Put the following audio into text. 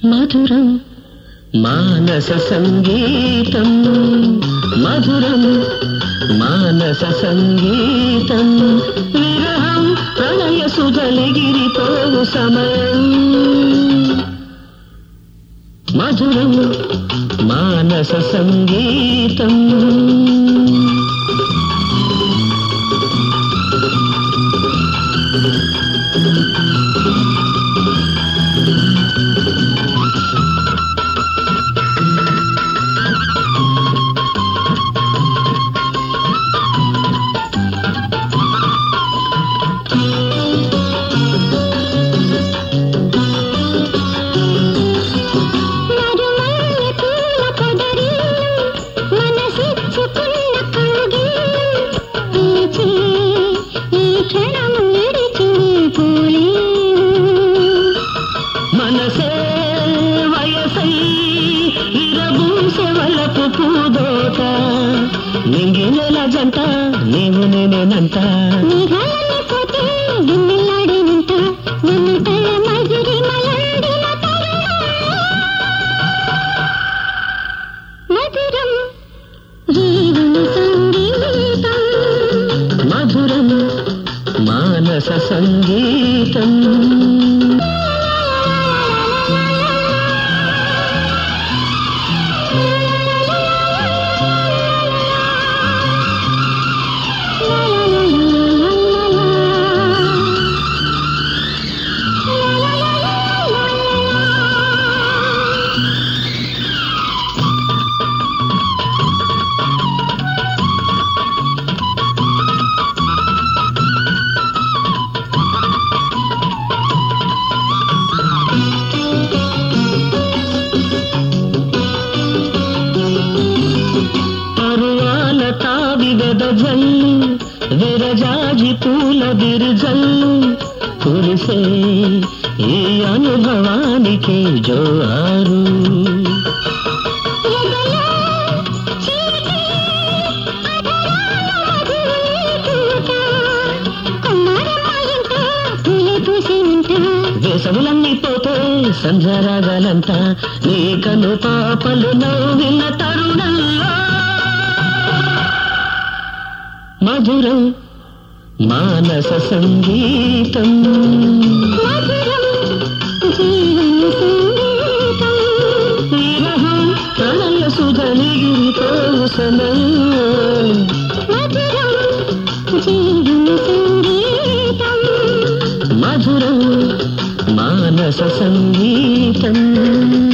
మధురం మానస సంగీతం మధురం మానస సంగీతం విరహం ప్రణయ సుజలిగిరితో సమయం మధురం మానస సంగీతం మరుమల్లె పూల పొదరిల్లు, మనసిచ్చుకున్న కౌగిళ్ళు, పిలిచి ఈ క్షణము విడిచి పోలేను. మనసే వయసై విరబూసె వలపు పూదోట నింగినెల జంట నీవు నేనేనంట మేఘాలన్నీ పోతే వెన్నెలాడేనంట, వెన్నెటల మజిరి మలాడిన తరుణం. మధురం జీవన సంగీతం మధురం మానస సంగీతం పరువాల తావి వెదజల్లు విరజాజి పూల బిరుజల్లు కురిసే ఈ అనుభవానికి జోహారు ఎదలో చీటి అధరాల మధురే పూత. కొమ్మారమ్మ ఇంట పూలే పూసేనంట. వేసవులన్నీ పోతే సంధ్యారాగాలంట నీ కను పాపలు నవ్విన తరుణంలో మధురం మానస సంగీతం మధురం జీవన సంగీతం. విరహం ప్రణయ సుధనిగిరితో సమయం మధురం జీవన సంగీతం మధురం మానస సంగీతం